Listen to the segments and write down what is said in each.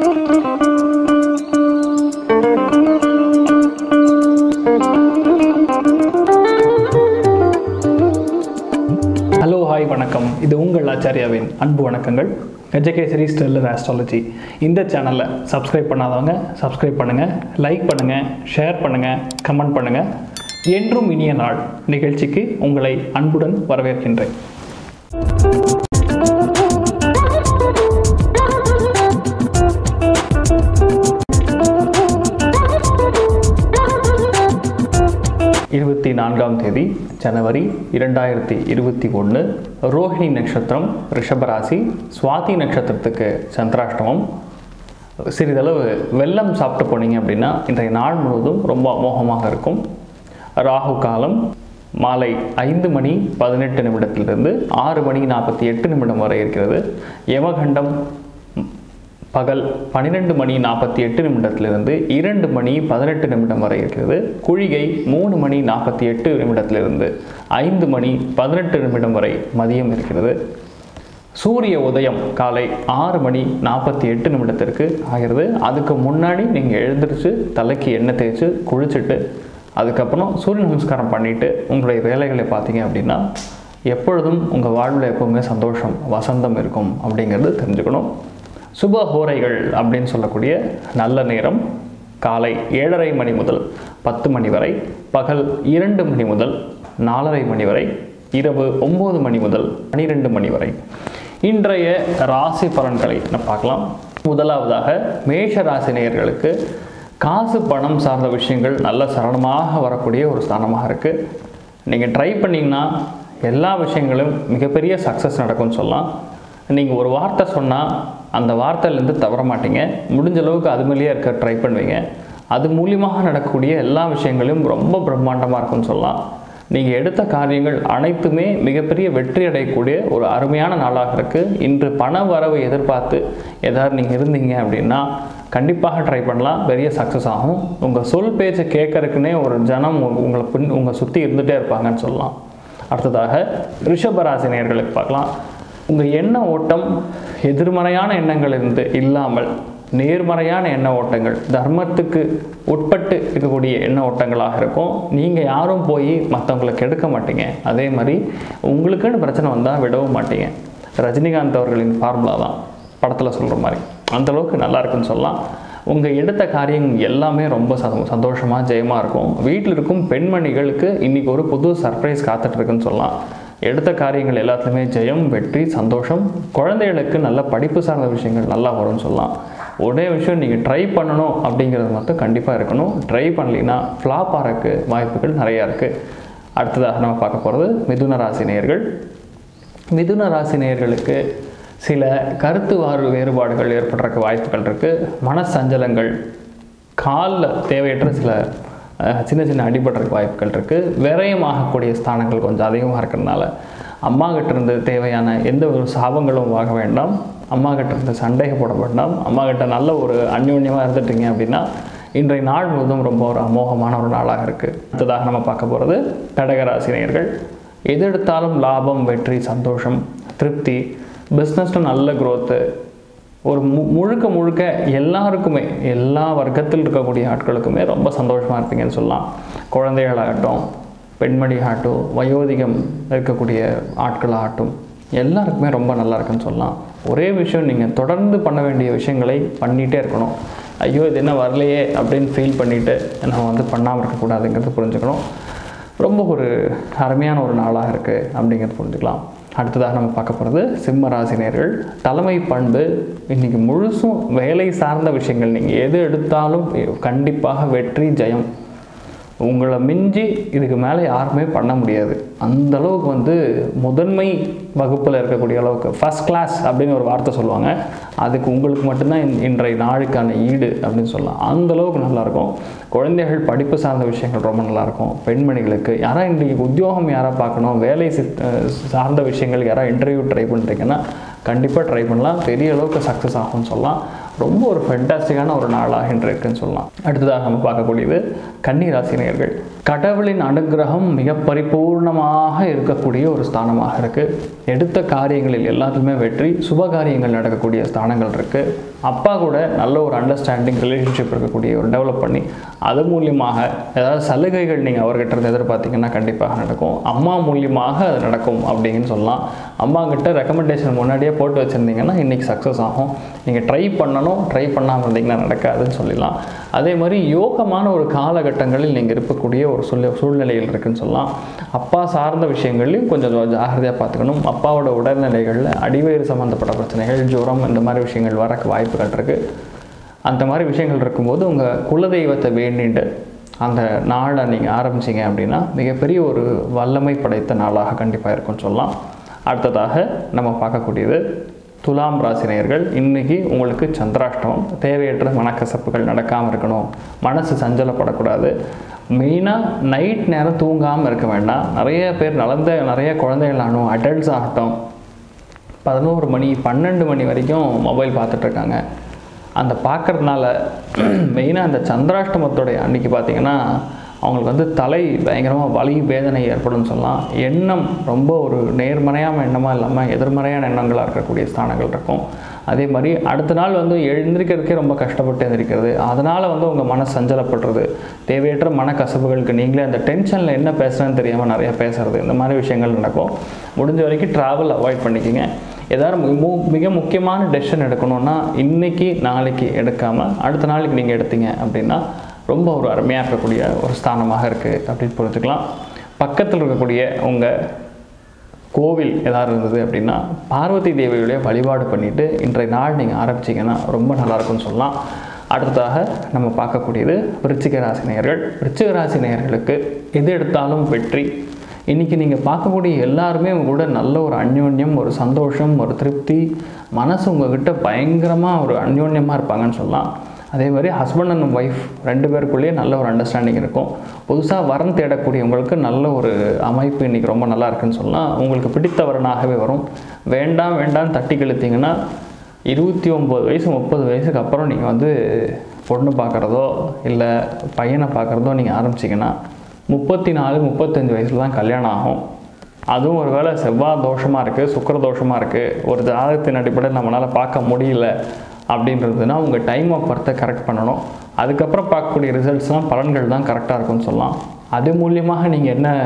hello hi வணக்கம் இது உங்கள் ஆச்சாரியாவின் அன்பு வணக்கங்கள் கஜகேசரி ஸ்டெல்லர் ஆஸ்ட்ராலஜி இந்த சேனலை சப்ஸ்கிரைப் பண்ணாதவங்க சப்ஸ்கிரைப் பண்ணுங்கள் லைக் பண்ணுங்கள் ஷேர் பண்ணுங்கள் கமெண்ட் பண்ணுங்கள் என்றும் இனிய நாள் நிகழ்ச்சிக்கு உங்களை அன்புடன் வரவேற்கின்றேன் இருபத்தி நான்காம் தேதி ஜனவரி இரண்டாயிரத்தி இருபத்தி ஒன்று ரோஹிணி நட்சத்திரம் ரிஷபராசி சுவாதி நட்சத்திரத்துக்கு சந்திராஷ்டமம் சிறிதளவு வெல்லம் சாப்பிட்டு போனீங்க அப்படின்னா இன்றைய நாள் முழுவதும் ரொம்ப அமோகமாக இருக்கும் ராகு காலம் மாலை ஐந்து மணி பதினெட்டு நிமிடத்திலிருந்து ஆறு மணி நாற்பத்தி எட்டு நிமிடம் வரை இருக்கிறது யமகண்டம் பகல் பன்னிரெண்டு மணி நாற்பத்தி எட்டு நிமிடத்திலிருந்து இரண்டு மணி பதினெட்டு நிமிடம் வரை இருக்கிறது குழிகை மூணு மணி நாற்பத்தி எட்டு நிமிடத்திலிருந்து ஐந்து மணி பதினெட்டு நிமிடம் வரை மதியம் இருக்கிறது சூரிய உதயம் காலை ஆறு மணி நாற்பத்தி எட்டு நிமிடத்திற்கு ஆகிறது அதுக்கு முன்னாடி நீங்கள் எழுந்திரிச்சு தலைக்கு எண்ணெய் தேய்ச்சி குளிச்சுட்டு அதுக்கப்புறம் சூரிய நமஸ்காரம் பண்ணிவிட்டு உங்களுடைய வேலைகளை பார்த்தீங்க அப்படின்னா எப்பொழுதும் உங்கள் வாழ்வில் எப்போவுமே சந்தோஷம் வசந்தம் இருக்கும் அப்படிங்கிறது தெரிஞ்சுக்கணும் சுப ஹோரைகள் அப்படின்னு சொல்லக்கூடிய நல்ல நேரம் காலை ஏழரை மணி முதல் பத்து மணி வரை பகல் இரண்டு மணி முதல் நாலரை மணி வரை இரவு ஒம்பது மணி முதல் பனிரெண்டு மணி வரை இன்றைய ராசி பலன்களை நம்ம பார்க்கலாம் முதலாவதாக மேஷ ராசி நேயர்களுக்கு காசு பணம் சார்ந்த விஷயங்கள் நல்ல சரளமாக வரக்கூடிய ஒரு ஸ்தானமாக இருக்குது நீங்கள் ட்ரை பண்ணிங்கன்னா எல்லா விஷயங்களும் மிகப்பெரிய சக்ஸஸ் நடக்கும்னு சொல்லலாம் நீங்கள் ஒரு வார்த்தை சொன்னால் அந்த வார்த்தையிலேருந்து தவற மாட்டீங்க முடிஞ்ச அளவுக்கு அது மேலேயே இருக்க ட்ரை பண்ணுவீங்க அது மூலியமாக நடக்கக்கூடிய எல்லா விஷயங்களையும் ரொம்ப பிரம்மாண்டமாக இருக்கும்னு சொல்லலாம் நீங்கள் எடுத்த காரியங்கள் அனைத்துமே மிகப்பெரிய வெற்றி அடையக்கூடிய ஒரு அருமையான நாளாக இருக்குது இன்று பண வரவு எதிர்பார்த்து ஏதாவது நீங்கள் இருந்தீங்க அப்படின்னா கண்டிப்பாக ட்ரை பண்ணலாம் பெரிய சக்ஸஸ் ஆகும் உங்கள் சொல் பேச்சை கேட்கறதுக்குனே ஒரு ஜனம் உங்க- உங்களை பின் உங்களை சுற்றி இருந்துகிட்டே இருப்பாங்கன்னு சொல்லலாம் அடுத்ததாக ரிஷபராசி நேயர்களுக்கு பார்க்கலாம் உங்கள் எண்ண ஓட்டம் எதிர்மறையான எண்ணங்கள் இருந்து இல்லாமல் நேர்மறையான எண்ண ஓட்டங்கள் தர்மத்துக்கு உட்பட்டு இருக்கக்கூடிய எண்ண ஓட்டங்களாக இருக்கும் நீங்கள் யாரும் போய் மற்றவங்களை கெடுக்க மாட்டீங்க அதே மாதிரி உங்களுக்குன்னு பிரச்சனை வந்தால் விடவும் மாட்டீங்க ரஜினிகாந்த் அவர்களின் ஃபார்முலா தான் படத்தில் சொல்கிற மாதிரி அந்த அளவுக்கு நல்லா இருக்குன்னு சொல்லலாம் உங்கள் எடுத்த காரியம் எல்லாமே ரொம்ப சந்தோ- சந்தோஷமா ஜெயமாக இருக்கும் வீட்டில் இருக்கும் பெண்மணிகளுக்கு இன்றைக்கி ஒரு புது சர்ப்ரைஸ் காத்துட்ருக்குன்னு சொல்லலாம் எடுத்த காரியங்கள் எல்லாத்துலேயுமே ஜெயம் வெற்றி சந்தோஷம் குழந்தைகளுக்கு நல்ல படிப்பு சார்ந்த விஷயங்கள் நல்லா வரும்னு சொல்லலாம் ஒரே விஷயம் நீங்கள் ட்ரை பண்ணணும் அப்படிங்கிறது மட்டும் கண்டிப்பாக இருக்கணும் ட்ரை பண்ணலைன்னா ஃப்ளாப் ஆகிறதுக்கு வாய்ப்புகள் நிறையா இருக்குது அடுத்ததாக நம்ம பார்க்க போகிறது மிதுன ராசி நேயர்கள் மிதுன ராசி நேயர்களுக்கு சில கருத்து வாறு வேறுபாடுகள் ஏற்படுறதுக்கு வாய்ப்புகள் இருக்குது மனசஞ்சலங்கள் காலில் தேவையற்ற சில அஹ், சின்ன சின்ன அடிபடுறதுக்கு வாய்ப்புகள் இருக்குது விரயமாகக்கூடிய ஸ்தானங்கள் கொஞ்சம் அதிகமாக இருக்கிறதுனால அம்மா கிட்ட இருந்து தேவையான எந்த ஒரு சாபங்களும் வாங்க வேண்டாம் அம்மா கிட்ட இருந்து சண்டையை போட வேண்டாம் அம்மா கிட்ட நல்ல ஒரு அந்யோன்யமாக இருந்துட்டீங்க அப்படின்னா இன்றைய நாள் முழுவதும் ரொம்ப ஒரு அமோகமான ஒரு நாளாக இருக்குது அடுத்ததாக நம்ம பார்க்க போகிறது கடகராசினியர்கள் எது எடுத்தாலும் லாபம் வெற்றி சந்தோஷம் திருப்தி பிஸ்னஸில் நல்ல growth ஒரு மு முழுக்க முழுக்க எல்லாருக்குமே எல்லா வர்க்கத்தில் இருக்கக்கூடிய ஆட்களுக்குமே ரொம்ப சந்தோஷமாக இருப்பீங்கன்னு சொல்லலாம் குழந்தைகளாகட்டும் பெண்மணியாகட்டும் வயோதிகம் இருக்கக்கூடிய ஆட்களாகட்டும் எல்லாருக்குமே ரொம்ப நல்லா இருக்குன்னு சொல்லலாம் ஒரே விஷயம் நீங்கள் தொடர்ந்து பண்ண வேண்டிய விஷயங்களை பண்ணிகிட்டே இருக்கணும் ஐயோ இது என்ன வரலையே அப்படின்னு ஃபீல் பண்ணிவிட்டு நம்ம வந்து பண்ணாமல் இருக்கக்கூடாதுங்கிறது புரிஞ்சுக்கணும் ரொம்ப ஒரு அருமையான ஒரு நாளாக இருக்குது அப்படிங்கிறது புரிஞ்சுக்கலாம் அடுத்ததாக நம்ம பார்க்க போகிறது சிம்ம ராசினியர்கள் தலைமை பண்பு இன்றைக்கி முழுசும் வேலை சார்ந்த விஷயங்கள் நீங்கள் எது எடுத்தாலும் கண்டிப்பாக வெற்றி ஜெயம் உங்களை மிஞ்சி இதுக்கு மேலே யாருமே பண்ண முடியாது அந்த அளவுக்கு வந்து முதன்மை வகுப்பில் இருக்கக்கூடிய அளவுக்கு ஃபர்ஸ்ட் கிளாஸ் அப்படின்னு ஒரு வார்த்தை சொல்லுவாங்க அதுக்கு உங்களுக்கு மட்டும்தான் இன்- இன்றைய நாளுக்கான ஈடு அப்படின்னு சொல்லலாம் அந்த அளவுக்கு நல்லாயிருக்கும் குழந்தைகள் படிப்பு சார்ந்த விஷயங்கள் ரொம்ப நல்லாயிருக்கும் பெண்மணிகளுக்கு யாராவது இன்றைக்கு உத்தியோகம் யாராவது பார்க்கணும் வேலை சித்- அஹ் சார்ந்த விஷயங்கள் யாராவது இன்டர்வியூ ட்ரை பண்ணுறீங்கன்னா கண்டிப்பாக ட்ரை பண்ணலாம் பெரிய அளவுக்கு சக்ஸஸ் ஆகும்னு சொல்லலாம் ரொம்ப ஒரு ஃபென்டாஸ்டிக்கான ஒரு நாளாக இன்று இருக்குன்னு சொல்லலாம் அடுத்ததாக நம்ம பார்க்கக்கூடியது கன்னிராசினியர்கள் கடவுளின் அனுகிரகம் மிக பரிபூர்ணமாக இருக்கக்கூடிய ஒரு ஸ்தானமாக இருக்குது எடுத்த காரியங்களில் எல்லாத்துக்குமே வெற்றி சுப காரியங்கள் நடக்கக்கூடிய ஸ்தானங்கள் இருக்குது அப்பா கூட நல்ல ஒரு அண்டர்ஸ்டாண்டிங் ரிலேஷன்ஷிப் இருக்கக்கூடிய ஒரு டெவலப் பண்ணி அது மூலியமாக ஏதாவது சலுகைகள் நீங்கள் அவர்கிட்ட இருந்து எதிர்பார்த்தீங்கன்னா கண்டிப்பாக நடக்கும் அம்மா மூலியமாக அது நடக்கும் அப்படின்னு சொல்லலாம் அம்மா கிட்ட ரெக்கமெண்டேஷன் முன்னாடியே போட்டு வச்சுருந்தீங்கன்னா இன்றைக்கி சக்ஸஸ் ஆகும் நீங்கள் ட்ரை பண்ணணும் ட்ரை பண்ணாமல் இருந்தீங்கன்னா நடக்காதுன்னு சொல்லலாம் அதே மாதிரி யோகமான ஒரு காலகட்டங்களில் நீங்கள் இருக்கக்கூடிய ஒரு சூழ்நிலை சூழ்நிலையில் இருக்குன்னு சொல்லலாம் அப்பா சார்ந்த விஷயங்கள்லையும் கொஞ்சம் ஜாகிரதையாக பார்த்துக்கணும் அப்பாவோட உடல்நிலைகளில் அடிவயிறு சம்மந்தப்பட்ட பிரச்சனைகள் ஜுரம் இந்த மாதிரி விஷயங்கள் வரக்கு வாய்ப்புகள் இருக்குது அந்த மாதிரி விஷயங்கள் இருக்கும்போது உங்கள் குலதெய்வத்தை வேண்டிட்டு அந்த நாளை நீங்கள் ஆரம்பிச்சிங்க அப்படின்னா மிகப்பெரிய ஒரு வல்லமை படைத்த நாளாக கண்டிப்பாக இருக்கும்னு சொல்லலாம் அடுத்ததாக நம்ம பார்க்கக்கூடியது துலாம் ராசினியர்கள் இன்றைக்கி உங்களுக்கு சந்திராஷ்டமம் தேவையற்ற மனக்கசப்புகள் நடக்காமல் இருக்கணும் மனசு சஞ்சலப்படக்கூடாது மெயினாக நைட் நேரம் தூங்காமல் இருக்க வேண்டாம் நிறைய பேர் நலந்த நிறைய குழந்தைகள் ஆகணும் அடல்ட்ஸ் ஆகட்டும் பதினோரு மணி பன்னெண்டு மணி வரைக்கும் மொபைல் பார்த்துட்ருக்காங்க அந்த பார்க்குறதுனால மெயினாக அந்த சந்திராஷ்டமத்தோடைய அன்னைக்கு பார்த்தீங்கன்னா அவங்களுக்கு வந்து தலை பயங்கரமாக வலி வேதனை ஏற்படும் சொல்லலாம் எண்ணம் ரொம்ப ஒரு நேர்மறையான எண்ணமாக இல்லாமல் எதிர்மறையான எண்ணங்களாக இருக்கக்கூடிய ஸ்தானங்கள் இருக்கும் அதே மாதிரி அடுத்த நாள் வந்து எழுந்திருக்கிறதுக்கே ரொம்ப கஷ்டப்பட்டு எழுந்திருக்கிறது அதனால் வந்து உங்கள் மன சஞ்சலப்படுறது தேவையற்ற மனக்கசப்புகளுக்கு நீங்களே அந்த டென்ஷனில் என்ன பேசுகிறேன்னு தெரியாமல் நிறையா பேசுறது இந்த மாதிரி விஷயங்கள் நடக்கும் முடிஞ்ச வரைக்கும் ட்ராவல் அவாய்ட் பண்ணிக்கோங்க ஏதாவது மு- மிக முக்கியமான டெசிஷன் எடுக்கணும்னா இன்னைக்கு நாளைக்கு எடுக்காமல் அடுத்த நாளைக்கு நீங்கள் எடுத்தீங்க அப்படின்னா ரொம்ப ஒரு அருமையாக இருக்கக்கூடிய ஒரு ஸ்தானமாக இருக்குது அப்படின்னு புரிஞ்சுக்கலாம் பக்கத்தில் இருக்கக்கூடிய உங்கள் கோவில் ஏதாவது இருந்தது அப்படின்னா பார்வதி தேவியுடைய வழிபாடு பண்ணிவிட்டு இன்றைய நாள் நீங்கள் ஆரம்பிச்சீங்கன்னா ரொம்ப நல்லா இருக்கும்னு சொல்லலாம் அடுத்ததாக நம்ம பார்க்கக்கூடியது விருச்சிக ராசி நேயர்கள் விருச்சிக ராசி நேயர்களுக்கு எது எடுத்தாலும் வெற்றி இன்றைக்கி நீங்கள் பார்க்கக்கூடிய எல்லாருமே உங்க கூட நல்ல ஒரு அந்யோன்யம் ஒரு சந்தோஷம் ஒரு திருப்தி மனசு உங்ககிட்ட பயங்கரமாக ஒரு அந்யோன்யமாக இருப்பாங்கன்னு சொல்லலாம் அதே மாதிரி ஹஸ்பண்ட் அண்ட் ஒய்ஃப் ரெண்டு பேருக்குள்ளேயே நல்ல ஒரு அண்டர்ஸ்டாண்டிங் இருக்கும் புதுசாக வரன் தேடக்கூடியவங்களுக்கு நல்ல ஒரு அமைப்பு இன்றைக்கி ரொம்ப நல்லா இருக்குன்னு சொல்லலாம் உங்களுக்கு பிடித்த வரனாகவே வரும் வேண்டாம் வேண்டாம் தட்டி கழுத்தீங்கன்னா இருபத்தி ஒம்பது வயசு முப்பது வயசுக்கு அப்புறம் நீங்கள் வந்து பொண்ணு பார்க்குறதோ இல்லை பையனை பார்க்குறதோ நீங்கள் ஆரம்பிச்சிங்கன்னா முப்பத்தி நாலு முப்பத்தஞ்சு வயசில் தான் கல்யாணம் ஆகும் அதுவும் ஒரு வேளை செவ்வாய் தோஷமாக இருக்குது சுக்கிர தோஷமாக இருக்குது ஒரு ஜாதகத்தின் அடிப்படையில் நம்மளால் பார்க்க முடியல அப்படின்றதுனா உங்கள் டைம் ஆஃப் பர்த்தை கரெக்ட் பண்ணணும் அதுக்கப்புறம் பார்க்கக்கூடிய ரிசல்ட்ஸ்லாம் பலன்கள் தான் கரெக்டாக இருக்கும்னு சொல்லலாம் அது மூலியமாக நீங்கள் என்ன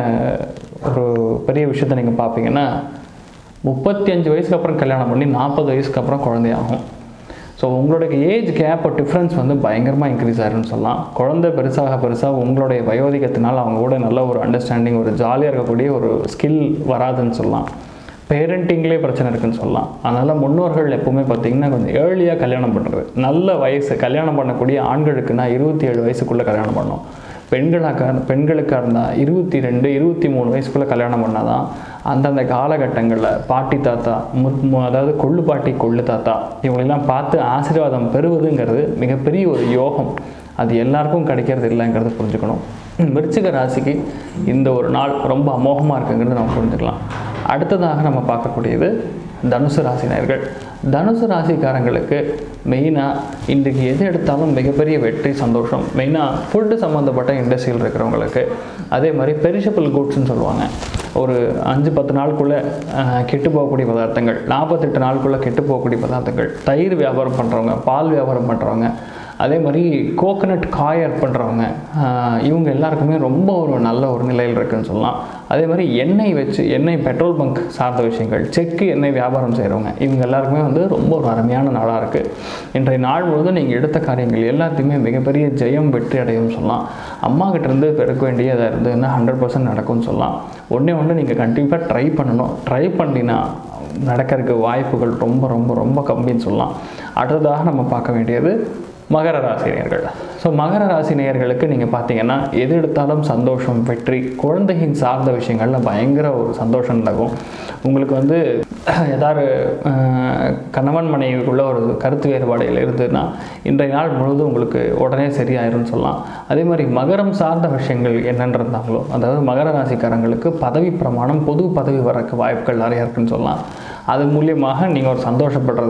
ஒரு பெரிய விஷயத்தை நீங்கள் பார்ப்பீங்கன்னா முப்பத்தி அஞ்சு வயசுக்கு அப்புறம் கல்யாணம் பண்ணி நாற்பது வயசுக்கு அப்புறம் குழந்தையாகும் ஸோ உங்களுடைய ஏஜ் கேப் டிஃப்ரென்ஸ் வந்து பயங்கரமாக இன்க்ரீஸ் ஆயிரும்னு சொல்லலாம் குழந்தை பெருசாக பெருசாக உங்களுடைய வயோதிகத்தினால் அவங்க கூட நல்ல ஒரு அண்டர்ஸ்டாண்டிங் ஒரு ஜாலியாக இருக்கக்கூடிய ஒரு ஸ்கில் வராதுன்னு சொல்லலாம் பேரண்டிங்லேயே பிரச்சனை இருக்குன்னு சொல்லலாம் அதனால் முன்னோர்கள் எப்பவுமே பார்த்தீங்கன்னா கொஞ்சம் ஏர்லியாக கல்யாணம் பண்ணுறது நல்ல வயசு கல்யாணம் பண்ணக்கூடிய ஆண்களுக்குன்னா இருபத்தி ஏழு வயசுக்குள்ளே கல்யாணம் பண்ணணும் பெண்களாக பெண்களுக்காக இருந்தால் இருபத்தி ரெண்டு இருபத்தி மூணு வயசுக்குள்ளே கல்யாணம் பண்ணால் தான் அந்தந்த காலகட்டங்களில் பாட்டி தாத்தா மு மு- அதாவது கொள்ளு பாட்டி கொள்ளு தாத்தா இவங்களெல்லாம் பார்த்து ஆசீர்வாதம் பெறுவதுங்கிறது மிகப்பெரிய ஒரு யோகம் அது எல்லாருக்கும் கிடைக்கிறது இல்லைங்கிறத புரிஞ்சுக்கணும் விருச்சிக ராசிக்கு இந்த ஒரு நாள் ரொம்ப அமோகமாக இருக்குங்கிறத நம்ம புரிஞ்சுக்கலாம் அடுத்ததாக நம்ம பார்க்கக்கூடியது தனுசு ராசினியர்கள் தனுசு ராசிக்காரங்களுக்கு மெயினாக இன்றைக்கு எது எடுத்தாலும் மிகப்பெரிய வெற்றி சந்தோஷம் மெயினாக ஃபுட்டு சம்மந்தப்பட்ட இண்டஸ்ட்ரியில் இருக்கிறவங்களுக்கு அதே மாதிரி பெரிஷபிள் குட்ஸ்னு சொல்லுவாங்க ஒரு அஞ்சு பத்து நாளுக்குள்ளே கெட்டு போகக்கூடிய பதார்த்தங்கள் நாற்பத்தெட்டு நாளுக்குள்ளே கெட்டு போகக்கூடிய பதார்த்தங்கள் தயிர் வியாபாரம் பண்ணுறவங்க பால் வியாபாரம் பண்ணுறவங்க அதே மாதிரி கோகனட் காயர் பண்ணுறவங்க இவங்க எல்லாருக்குமே ரொம்ப ஒரு நல்ல ஒரு நிலையில் இருக்குன்னு சொல்லலாம் அதே மாதிரி எண்ணெய் வச்சு எண்ணெய் பெட்ரோல் பங்க் சார்ந்த விஷயங்கள் செக்கு எண்ணெய் வியாபாரம் செய்கிறவங்க இவங்க எல்லாருக்குமே வந்து ரொம்ப ஒரு அருமையான நாளாக இருக்குது இன்றைய நாள் முழுவதும் நீங்கள் எடுத்த காரியங்கள் எல்லாத்தையுமே மிகப்பெரிய ஜெயம் வெற்றி அடையும் சொல்லலாம் அம்மா கிட்ட இருந்து பெருக்க வேண்டியதாக இருந்ததுன்னா ஹண்ட்ரட் பர்சன்ட் நடக்கும்னு சொல்லலாம் ஒன்றே ஒன்று நீங்கள் கண்டிப்பாக ட்ரை பண்ணணும் ட்ரை பண்ணினா நடக்கிறதுக்கு வாய்ப்புகள் ரொம்ப ரொம்ப ரொம்ப கம்மின்னு சொல்லலாம் அடுத்ததாக நம்ம பார்க்க வேண்டியது மகர ராசி நேயர்கள் ஸோ மகர ராசி நேயர்களுக்கு நீங்கள் பார்த்தீங்கன்னா எது எடுத்தாலும் சந்தோஷம் வெற்றி குழந்தையின் சார்ந்த விஷயங்களில் பயங்கர ஒரு சந்தோஷம் நடக்கும் உங்களுக்கு வந்து ஏதாவது அஹ், கணவன் மனைவிக்குள்ள ஒரு கருத்து வேறுபாடுகள் இருந்ததுன்னா இன்றைய நாள் முழுவதும் உங்களுக்கு உடனே சரியாயிரும்னு சொல்லலாம் அதே மாதிரி மகரம் சார்ந்த விஷயங்கள் என்னென்ன இருந்தாங்களோ அதாவது மகர ராசிக்காரங்களுக்கு பதவி பிரமாணம் பொது பதவி வரக்கு வாய்ப்புகள் நிறையா இருக்குன்னு சொல்லலாம் அது மூலியமாக நீங்கள் ஒரு சந்தோஷப்படுறது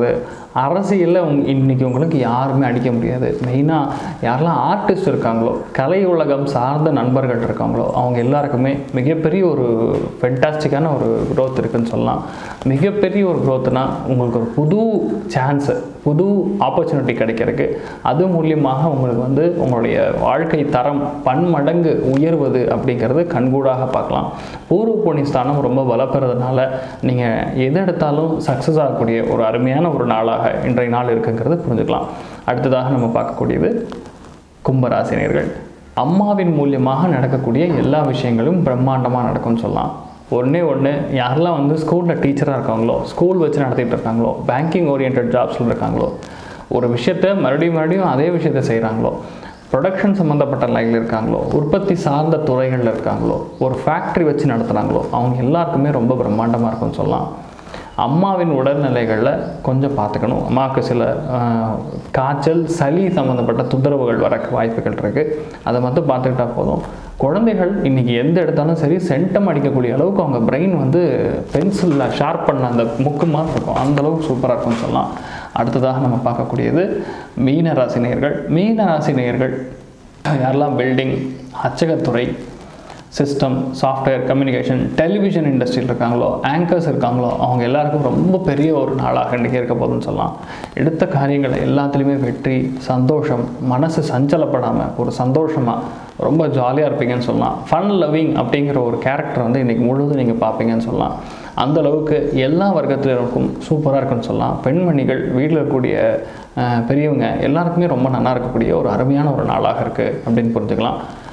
அரசியலில் உங் இன்னைக்கு உங்களுக்கு யாருமே அடிக்க முடியாது மெயினாக யாரெல்லாம் ஆர்டிஸ்ட் இருக்காங்களோ கலை உலகம் சார்ந்த நண்பர்கள் இருக்காங்களோ அவங்க எல்லாருக்குமே மிகப்பெரிய ஒரு ஃபென்டாஸ்டிக்கான ஒரு growth இருக்குன்னு சொல்லலாம் மிகப்பெரிய ஒரு growthனா உங்களுக்கு ஒரு புது சான்ஸு புது ஆப்பர்ச்சுனிட்டி கிடைக்கிறதுக்கு அது மூலியமாக உங்களுக்கு வந்து உங்களுடைய வாழ்க்கை தரம் பன்மடங்கு உயர்வது அப்படிங்கிறது கண்கூடாக பார்க்கலாம் பூர்வ புண்ணிய ஸ்தானம் ரொம்ப பலப்படுறதுனால நீங்கள் எது எடுத்தாலும் சக்ஸஸ் ஆகக்கூடிய ஒரு அருமையான ஒரு நாளாக இன்றைய நாள் இருக்குங்கிறது புரிஞ்சுக்கலாம் அடுத்ததாக நம்ம பார்க்கக்கூடியது கும்பராசினியர்கள் அம்மாவின் மூலியமாக நடக்கக்கூடிய எல்லா விஷயங்களும் பிரம்மாண்டமாக நடக்கும்னு சொல்லலாம் ஒன்றே ஒன்று யாரெல்லாம் வந்து ஸ்கூலில் டீச்சராக இருக்காங்களோ ஸ்கூல் வச்சு நடத்திட்டு இருக்காங்களோ பேங்கிங் ஓரியன்ட் ஜாப்ஸில் இருக்காங்களோ ஒரு விஷயத்த மறுபடியும் மறுபடியும் அதே விஷயத்த செய்கிறாங்களோ ப்ரொடக்ஷன் சம்மந்தப்பட்ட லைனில் இருக்காங்களோ உற்பத்தி சார்ந்த துறைகளில் இருக்காங்களோ ஒரு ஃபேக்ட்ரி வச்சு நடத்துகிறாங்களோ அவங்க எல்லாருக்குமே ரொம்ப பிரம்மாண்டமாக இருக்கும்னு சொல்லலாம் அம்மாவின் உடல்நிலைகளில் கொஞ்சம் பார்த்துக்கணும் அம்மாவுக்கு சில ஆஹ், காய்ச்சல் சளி சம்மந்தப்பட்ட தொந்தரவுகள் வர வாய்ப்புகள் இருக்குது அதை மட்டும் பார்த்துக்கிட்டா போதும் குழந்தைகள் இன்றைக்கி எந்த எடுத்தாலும் சரி சென்டம் அடிக்கக்கூடிய அளவுக்கு அவங்க பிரெயின் வந்து பென்சிலில் ஷார்ப் பண்ண அந்த முக்கு மாதிரி இருக்கும் அந்த அளவுக்கு சூப்பராக இருக்கும்னு சொல்லலாம் அடுத்ததாக நம்ம பார்க்கக்கூடியது மீன ராசினியர்கள் மீன ராசினியர்கள் யாரெல்லாம் பில்டிங் அச்சகத்துறை சிஸ்டம் சாஃப்ட்வேர் கம்யூனிகேஷன் டெலிவிஷன் இண்டஸ்ட்ரியில் இருக்காங்களோ ஆங்கர்ஸ் இருக்காங்களோ அவங்க எல்லாருக்கும் ரொம்ப பெரிய ஒரு நாளாக இன்றைக்கி இருக்க போதுன்னு சொல்லலாம் எடுத்த காரியங்களை எல்லாத்துலேயுமே வெற்றி சந்தோஷம் மனசு சஞ்சலப்படாமல் ஒரு சந்தோஷமாக ரொம்ப ஜாலியாக இருப்பீங்கன்னு சொல்லலாம் ஃபன் லவ்விங் அப்படிங்கிற ஒரு கேரக்டர் வந்து இன்றைக்கி முழுவதும் நீங்கள் பார்ப்பீங்கன்னு சொல்லலாம் அந்த அளவுக்கு எல்லா வர்க்கத்தினருக்கும் சூப்பராக இருக்குன்னு சொல்லலாம் பெண்மணிகள் வீட்டில் இருக்கக்கூடிய அஹ், பெரியவங்க எல்லாருக்குமே ரொம்ப நல்லா இருக்கக்கூடிய ஒரு அருமையான ஒரு நாளாக இருக்குது அப்படின்னு புரிஞ்சுக்கலாம்